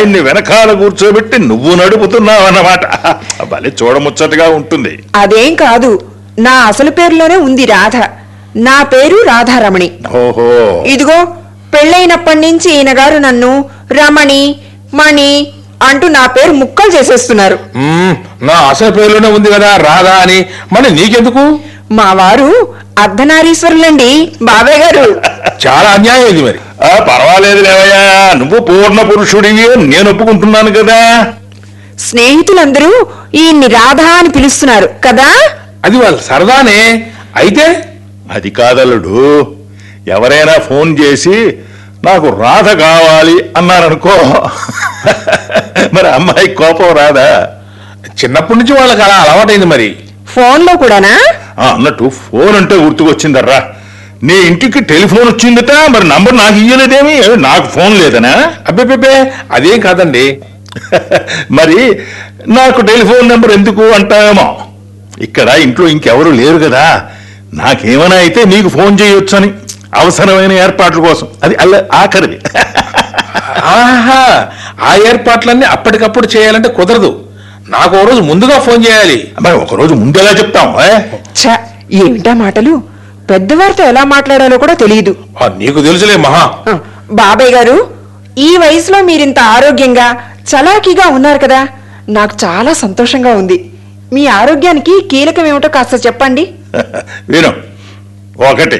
ఆయన్ని వెనకాల కూర్చోబెట్టి నువ్వు నడుపుతున్నావు అన్నమాట భలే చూడముచ్చటగా ఉంటుంది అదేం కాదు నా అసలు పేరులోనే ఉంది రాధ నా పేరు రాధారమణి ఓహో ఇదిగో పెళ్ళైనప్పటి నుంచి ఈయన గారు నన్ను రమణి మణి అంటూ నా పేరు ముక్కలు చేసేస్తున్నారు మ్మ్, నా అసలు పేరులోనే ఉంది కదా రాధా అని మరి నీకెందుకు మా వారు అర్ధనారీశ్వరులండి బాబాయ్ గారు చాలా అన్యాయం ఇది మరి ఆ, పర్వాలేదు లేవయ్యా నువ్వు పూర్ణ పురుషుడివి అని నేను ఒప్పుకుంటున్నాను కదా స్నేహితులందరూ ఈయన్ని రాధా అని పిలుస్తున్నారు కదా అది వాళ్ళ సరదానే అయితే అది కాదల్లుడు ఎవరైనా ఫోన్ చేసి నాకు రాధ కావాలి అన్నారనుకో మరి అమ్మాయి కోపం రాదా చిన్నప్పటి నుంచి వాళ్ళకి అలా అలవాటైంది మరి ఫోన్లో కూడానా ఆ, అన్నట్టు ఫోన్ అంటే గుర్తుకొచ్చిందర్రా నీ ఇంటికి టెలిఫోన్ వచ్చిందట మరి నంబర్ నాకు ఇయ్యలేదేమి ఏ, నాకు ఫోన్ లేదనా అబ్బే అదేం కాదండి మరి నాకు టెలిఫోన్ నెంబర్ ఎందుకు అంటామో ఇక్కడ ఇంట్లో ఇంకెవరు లేరు కదా నాకేమైనా అయితే నీకు ఫోన్ చేయొచ్చని అవసరమైన ఏర్పాట్ల కోసం అది అల్ల ఆఖరిది ఆహా ఆ ఏర్పాట్లన్నీ అప్పటికప్పుడు చేయాలంటే కుదరదు నాకు ఓ రోజు ముందుగా ఫోన్ చేయాలి మరి ఒకరోజు ముందెలా చెప్తాం ఏ? ఛ ఏమిటా మాటలు పెద్దవారితో ఎలా మాట్లాడాలో కూడా తెలియదు ఆ, నీకు తెలుసులే మహా ఆ, బాబాయ్ గారు ఈ వయసులో మీరింత ఆరోగ్యంగా చలాకీగా ఉన్నారు కదా నాకు చాలా సంతోషంగా ఉంది మీ ఆరోగ్యానికి కీలకం ఏమిటో కాస్త చెప్పండి విను ఒకటి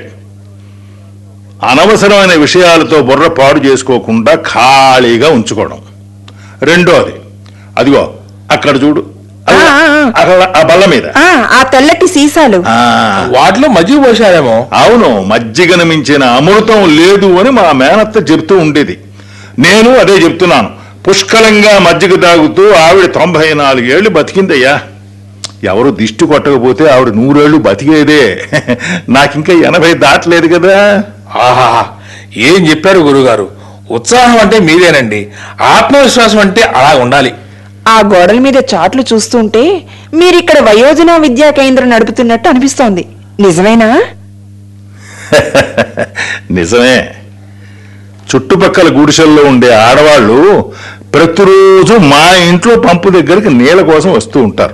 అనవసరమైన విషయాలతో బుర్ర పాడు చేసుకోకుండా ఖాళీగా ఉంచుకోవడం రెండోది అదిగో అక్కడ చూడు అది ఆ, ఆ, ఆ. అక్కడ ఆ బల్ల మీద ఆ ఆ తెల్లటి సీసాలు ఆ, వాటిలో మజ్జిగ పోసారేమో అవును మజ్జిగను మించిన అమృతం లేదు అని మా మేనత్త చెబుతూ ఉండేది నేను అదే చెప్తున్నాను పుష్కలంగా మజ్జిగ తాగుతూ ఆవిడ తొంభై నాలుగేళ్లు బతికిందయ్యా ఎవరు దిష్టి కొట్టకపోతే ఆవిడ నూరేళ్లు బతికేదే నాకింకా ఎనభై దాటలేదు కదా ఆహా ఏం చెప్పారు గురుగారు ఉత్సాహం అంటే మీరేనండి ఆత్మవిశ్వాసం అంటే అలా ఉండాలి ఆ గోడల మీద చాట్లు చూస్తుంటే మీరిక్కడ వయోజన విద్యా కేంద్రం నడుపుతున్నట్టు అనిపిస్తోంది నిజమేనా నిజమే చుట్టుపక్కల గుడిసెల్లో ఉండే ఆడవాళ్ళు ప్రతిరోజు మా ఇంట్లో పంపు దగ్గరికి నీళ్ళ కోసం వస్తూ ఉంటారు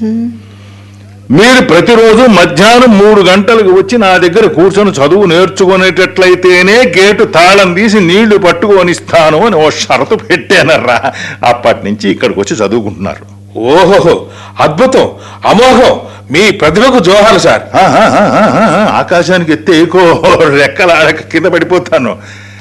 మీరు ప్రతిరోజు మధ్యాహ్నం మూడు గంటలకు వచ్చి నా దగ్గర కూర్చొని చదువు నేర్చుకునేటట్లయితేనే గేటు తాళం తీసి నీళ్లు పట్టుకొనిస్తాను అని ఓ షరతు పెట్టానర్రా అప్పటి నుంచి ఇక్కడికి వచ్చి చదువుకుంటున్నారు ఓహోహో అద్భుతం అమోఘం మీ ప్రతిభకు జోహాలు సార్ ఆహాహాహాహా, ఆకాశానికి ఎత్తే ఏకో రెక్కలాడక కింద పడిపోతాను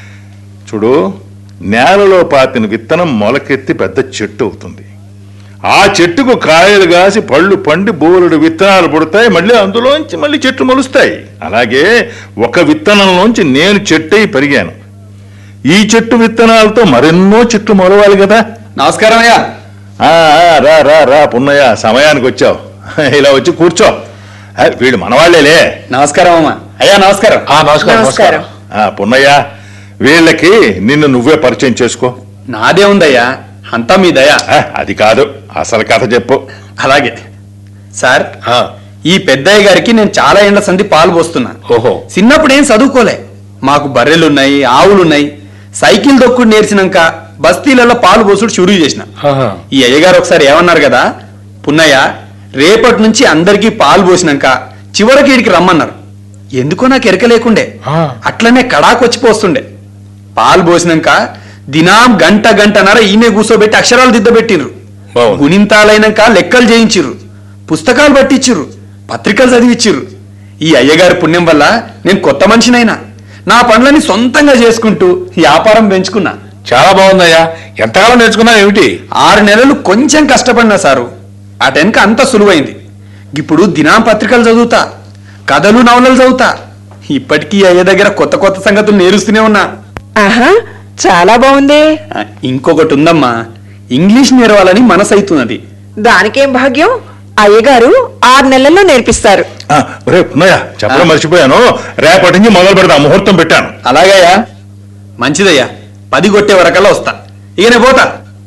చూడు నేలలో పాతిన విత్తనం మొలకెత్తి పెద్ద చెట్టు అవుతుంది ఆ చెట్టుకు కాయలు కాసి పళ్ళు పండి బోలెడు విత్తనాలు పుడతాయి మళ్ళీ అందులోంచి మళ్ళీ చెట్లు మొలుస్తాయి అలాగే ఒక విత్తనంలోంచి నేను చెట్టయి పెరిగాను ఈ చెట్టు విత్తనాలతో మరెన్నో చెట్లు మొలవాలి కదా నమస్కారం అయ్యా ఆ, ఆ, రా రా రా పున్నయ్య సమయానికి వచ్చావు ఇలా వచ్చి కూర్చో ఆ, వీడు మనవాళ్లేలే నమస్కారం అమ్మా అయ్యా నమస్కారం ఆ, నమస్కారం నమస్కారం ఆ, పున్నయ్య వీళ్ళకి నిన్ను నువ్వే పరిచయం చేసుకో నాదే ఉందయ్యా అంతా మీ దయ ఆ, అది కాదు అసలు కథ చెప్పు అలాగే సార్ ఆ, ఈ పెద్దయ్య గారికి నేను చాలా ఎండ సంధి పాలు పోస్తున్నా ఓహో చిన్నప్పుడు ఏం చదువుకోలే మాకు బర్రెలున్నాయి ఆవులున్నాయి సైకిల్ దొక్కుడు నేర్చినాక బస్తీలలో పాలు పోసుడు షురూ చేసిన ఆహా. ఈ అయ్యగారు ఒకసారి ఏమన్నారు కదా పున్నయ్య రేపటి నుంచి అందరికీ పాలు పోసినాక చివరికి ఈడికి రమ్మన్నారు ఎందుకో నాకు ఎరక లేకుండే ఆ. అట్లనే కడాకొచ్చి పోస్తుండే పాలు పోసినాక దినాం గంట గంటన్నర ఈమె కూర్చోబెట్టి అక్షరాలు దిద్దబెట్టిర్రు బాగుంది. గుణింతాలైనాక లెక్కలు చేయించిర్రు పుస్తకాలు పట్టించిర్రు పత్రికలు చదివిచ్చిర్రు ఈ అయ్యగారి పుణ్యం వల్ల నేను కొత్త మనిషినైనా నా పనులని సొంతంగా చేసుకుంటూ వ్యాపారం పెంచుకున్నా చాలా బాగుందయ్యా ఎంతకాలం నేర్చుకున్నావు ఏమిటి ఆరు నెలలు కొంచెం కష్టపడినా సారు అటెనక అంత సులువైంది ఇప్పుడు దినాం పత్రికలు చదువుతా కథలు నవలలు చదువుతా ఇప్పటికీ ఈ అయ్య దగ్గర కొత్త కొత్త సంగతులు నేరుస్తూనే ఉన్నా ఆహా చాలా బాగుందే ఆ, ఇంకొకటి ఉందమ్మా ఇంగ్లీష్ నేర్వాలని మనసు అవుతున్నది దానికేం భాగ్యం అయ్యగారు ఆరు నెలల్లో నేర్పిస్తారు ఆ, రే పున్నయ్య చెప్పడం మర్చిపోయాను రేపటి నుంచి మొదలు పెడతా ముహూర్తం పెట్టాను అలాగయ్యా మంచిదయ్యా పది కొట్టే వరకల్లా వస్తా ఇక నేను పోతా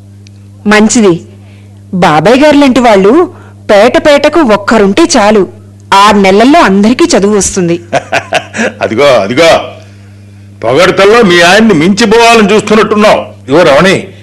మంచిది బాబాయ్ గారు లాంటి వాళ్ళు పేట పేటకు ఒక్కరుంటే చాలు ఆరు నెలల్లో అందరికీ చదువు వస్తుంది అదిగో అదిగో పొగడతల్లో మీ ఆయన్ని మించిపోవాలని చూస్తున్నట్టున్నావు ఇగో రమణి